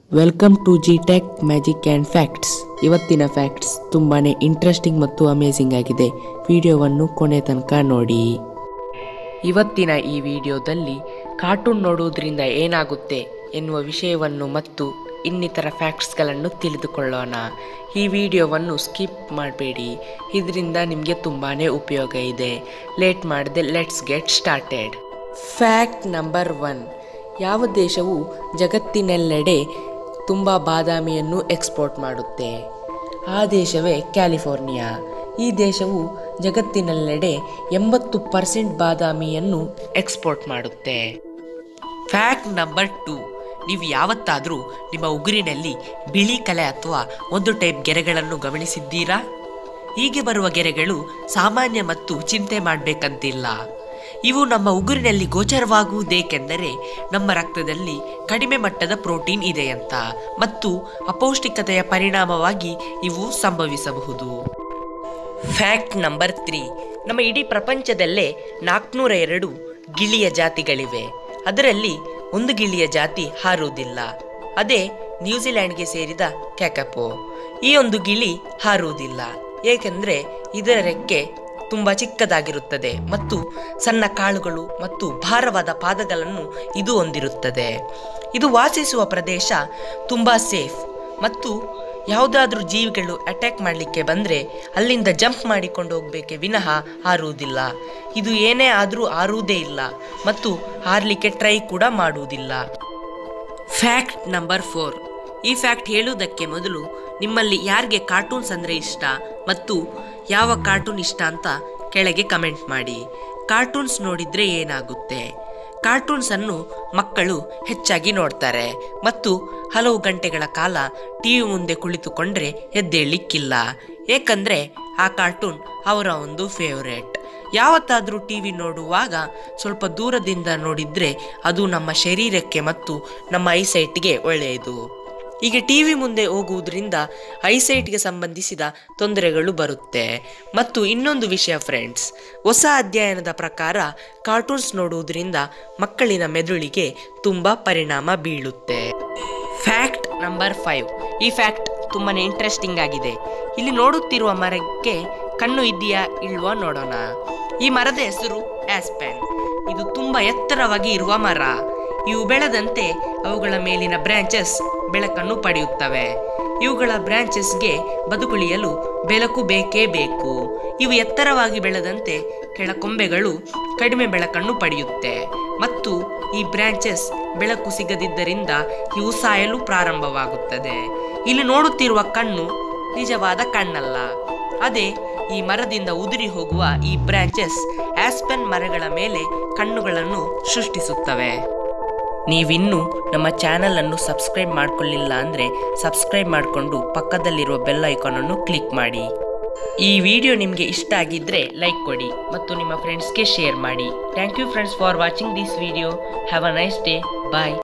welcome to G tech magic and facts ಇವತ್ತಿನ facts ತುಂಬಾ interesting ಮತ್ತು ಅಮೇಝಿಂಗ್ ಆಗಿದೆ ವಿಡಿಯೋವನ್ನು ಕೊನೆ ತನಕ ನೋಡಿ ಇವತ್ತಿನ ಈ ವಿಡಿಯೋದಲ್ಲಿ ಕಾರ್ಟೂನ್ ನೋಡುವುದರಿಂದ ಏನಾಗುತ್ತೆ ಎನ್ನುವ ವಿಷಯವನ್ನು ಮತ್ತು ಇನ್ನಿತರ ಫ್ಯಾಕ್ಟ್ಸ್ಗಳನ್ನು ತಿಳಿದುಕೊಳ್ಳೋಣ ಈ ವಿಡಿಯೋವನ್ನು ಸ್ಕಿಪ್ ಮಾಡಬೇಡಿ ಇದರಿಂದ ನಿಮಗೆ ತುಂಬಾ ಉಪಯೋಗ ಇದೆ ಲೇಟ್ ಮಾಡದೆ let's get started fact number one ಯಾವ ದೇಶವು ಜಗತ್ತಿನೆಲ್ಲೆಡೆ ತುಂಬ ಬಾದಾಮಿಯನ್ನು ಎಕ್ಸ್ಪೋರ್ಟ್ ಮಾಡುತ್ತೆ ಆ ದೇಶವೇ ಕ್ಯಾಲಿಫೋರ್ನಿಯಾ ಈ ದೇಶವು ಜಗತ್ತಿನೆಲ್ಲೆಡೆ ಎಂಬತ್ತು ಪರ್ಸೆಂಟ್ ಬಾದಾಮಿಯನ್ನು ಎಕ್ಸ್ಪೋರ್ಟ್ ಮಾಡುತ್ತೆ ಫ್ಯಾಕ್ಟ್ ನಂಬರ್ ಟು ನೀವು ಯಾವತ್ತಾದರೂ ನಿಮ್ಮ ಉಗುರಿನಲ್ಲಿ ಬಿಳಿ ಕಲೆ ಅಥವಾ ಒಂದು ಟೈಪ್ ಗೆರೆಗಳನ್ನು ಗಮನಿಸಿದ್ದೀರಾ ಹೀಗೆ ಬರುವ ಗೆರೆಗಳು ಸಾಮಾನ್ಯ ಮತ್ತು ಚಿಂತೆ ಮಾಡಬೇಕಂತಿಲ್ಲ ಇವು ನಮ್ಮ ಉಗುರಿನಲ್ಲಿ ಗೋಚರವಾಗುವುದೇಕೆಂದರೆ ನಮ್ಮ ರಕ್ತದಲ್ಲಿ ಕಡಿಮೆ ಮಟ್ಟದ ಪ್ರೋಟೀನ್ ಇದೆಯಂತ ಮತ್ತು ಅಪೌಷ್ಟಿಕತೆಯ ಪರಿಣಾಮವಾಗಿ ಇವು ಸಂಭವಿಸಬಹುದು ಫ್ಯಾಕ್ಟ್ ನಂಬರ್ ತ್ರೀ ನಮ್ಮ ಇಡೀ ಪ್ರಪಂಚದಲ್ಲೇ ನಾಲ್ಕುನೂರ ಎರಡು ಗಿಳಿಯ ಜಾತಿಗಳಿವೆ ಅದರಲ್ಲಿ ಒಂದು ಗಿಳಿಯ ಜಾತಿ ಹಾರುವುದಿಲ್ಲ ಅದೇ ನ್ಯೂಜಿಲ್ಯಾಂಡ್ಗೆ ಸೇರಿದ ಕ್ಯಾಕಪೋ ಈ ಒಂದು ಗಿಳಿ ಹಾರುವುದಿಲ್ಲ ಏಕೆಂದರೆ ಇದರ ರೆಕ್ಕೆ ತುಂಬ ಚಿಕ್ಕದಾಗಿರುತ್ತದೆ ಮತ್ತು ಸಣ್ಣ ಕಾಳುಗಳು ಮತ್ತು ಭಾರವಾದ ಪಾದಗಳನ್ನು ಇದು ಹೊಂದಿರುತ್ತದೆ ಇದು ವಾಸಿಸುವ ಪ್ರದೇಶ ತುಂಬ ಸೇಫ್ ಮತ್ತು ಯಾವುದಾದ್ರೂ ಜೀವಿಗಳು ಅಟ್ಯಾಕ್ ಮಾಡಲಿಕ್ಕೆ ಬಂದರೆ ಅಲ್ಲಿಂದ ಜಂಪ್ ಮಾಡಿಕೊಂಡು ಹೋಗಬೇಕೆ ವಿನಃ ಹಾರುವುದಿಲ್ಲ ಇದು ಏನೇ ಆದರೂ ಹಾರುವುದೇ ಇಲ್ಲ ಮತ್ತು ಹಾರಲಿಕ್ಕೆ ಟ್ರೈ ಕೂಡ ಮಾಡುವುದಿಲ್ಲ ಫ್ಯಾಕ್ಟ್ ನಂಬರ್ ಫೋರ್ ಈ ಫ್ಯಾಕ್ಟ್ ಹೇಳುವುದಕ್ಕೆ ಮೊದಲು ನಿಮ್ಮಲ್ಲಿ ಯಾರಿಗೆ ಕಾರ್ಟೂನ್ಸ್ ಅಂದರೆ ಇಷ್ಟ ಮತ್ತು ಯಾವ ಕಾರ್ಟೂನ್ ಇಷ್ಟ ಅಂತ ಕೆಳಗೆ ಕಮೆಂಟ್ ಮಾಡಿ ಕಾರ್ಟೂನ್ಸ್ ನೋಡಿದರೆ ಏನಾಗುತ್ತೆ ಕಾರ್ಟೂನ್ಸ್ ಅನ್ನು ಮಕ್ಕಳು ಹೆಚ್ಚಾಗಿ ನೋಡ್ತಾರೆ ಮತ್ತು ಹಲವು ಗಂಟೆಗಳ ಕಾಲ ಟಿವಿ ಮುಂದೆ ಕುಳಿತುಕೊಂಡ್ರೆ ಎದ್ದೇಳಲಿಕ್ಕಿಲ್ಲ ಏಕೆಂದರೆ ಆ ಕಾರ್ಟೂನ್ ಅವರ ಒಂದು ಫೇವರೇಟ್ ಯಾವತ್ತಾದರೂ ಟಿ ವಿ ನೋಡುವಾಗ ಸ್ವಲ್ಪ ದೂರದಿಂದ ನೋಡಿದರೆ ಅದು ನಮ್ಮ ಶರೀರಕ್ಕೆ ಮತ್ತು ನಮ್ಮ ಐಸೈಟ್ಗೆ ಒಳ್ಳೆಯದು ಈಗ ಟಿ ವಿ ಮುಂದೆ ಹೋಗುವುದರಿಂದ ಐಸೈಟ್ಗೆ ಸಂಬಂಧಿಸಿದ ತೊಂದರೆಗಳು ಬರುತ್ತೆ ಮತ್ತು ಇನ್ನೊಂದು ವಿಷಯ ಫ್ರೆಂಡ್ಸ್ ಹೊಸ ಅಧ್ಯಯನದ ಪ್ರಕಾರ ಕಾರ್ಟೂನ್ಸ್ ನೋಡುವುದರಿಂದ ಮಕ್ಕಳಿನ ಮೆದುಳಿಗೆ ತುಂಬ ಪರಿಣಾಮ ಬೀಳುತ್ತೆ ಫ್ಯಾಕ್ಟ್ ನಂಬರ್ ಫೈವ್ ಈ ಫ್ಯಾಕ್ಟ್ ತುಂಬಾ ಇಂಟ್ರೆಸ್ಟಿಂಗ್ ಆಗಿದೆ ಇಲ್ಲಿ ನೋಡುತ್ತಿರುವ ಮರಕ್ಕೆ ಕಣ್ಣು ಇದೆಯಾ ಇಲ್ವಾ ನೋಡೋಣ ಈ ಮರದ ಹೆಸರು ಆಸ್ಪೆನ್ ಇದು ತುಂಬ ಎತ್ತರವಾಗಿ ಇರುವ ಮರ ಇವು ಬೆಳೆದಂತೆ ಅವುಗಳ ಮೇಲಿನ ಬ್ರಾಂಚಸ್ ಬೆಳಕನ್ನು ಪಡೆಯುತ್ತವೆ ಇವುಗಳ ಬ್ರಾಂಚಸ್ಗೆ ಬದುಕುಳಿಯಲು ಬೆಳಕು ಬೇಕೇ ಬೇಕು ಇವು ಎತ್ತರವಾಗಿ ಬೆಳೆದಂತೆ ಕೆಳಕೊಂಬೆಗಳು ಕಡಿಮೆ ಬೆಳಕನ್ನು ಪಡೆಯುತ್ತೆ ಮತ್ತು ಈ ಬ್ರಾಂಚಸ್ ಬೆಳಕು ಸಿಗದಿದ್ದರಿಂದ ಇವು ಸಾಯಲು ಪ್ರಾರಂಭವಾಗುತ್ತದೆ ಇಲ್ಲಿ ನೋಡುತ್ತಿರುವ ಕಣ್ಣು ನಿಜವಾದ ಕಣ್ಣಲ್ಲ ಅದೇ ಈ ಮರದಿಂದ ಉದುರಿ ಹೋಗುವ ಈ ಬ್ರಾಂಚಸ್ ಆಸ್ಪೆನ್ ಮರಗಳ ಮೇಲೆ ಕಣ್ಣುಗಳನ್ನು ಸೃಷ್ಟಿಸುತ್ತವೆ ನೀವಿನ್ನೂ ನಮ್ಮ ಚಾನಲ್ ಅನ್ನು ಸಬ್ಸ್ಕ್ರೈಬ್ ಮಾಡ್ಕೊಳ್ಳಿಲ್ಲ ಅಂದರೆ ಸಬ್ಸ್ಕ್ರೈಬ್ ಮಾಡಿಕೊಂಡು ಪಕ್ಕದಲ್ಲಿರುವ ಬೆಲ್ ಐಕಾನನ್ನು ಕ್ಲಿಕ್ ಮಾಡಿ ಈ ವಿಡಿಯೋ ನಿಮಗೆ ಇಷ್ಟ ಆಗಿದ್ದರೆ ಲೈಕ್ ಕೊಡಿ ಮತ್ತು ನಿಮ್ಮ ಫ್ರೆಂಡ್ಸ್ಗೆ ಶೇರ್ ಮಾಡಿ thank you friends for watching this video have a nice day bye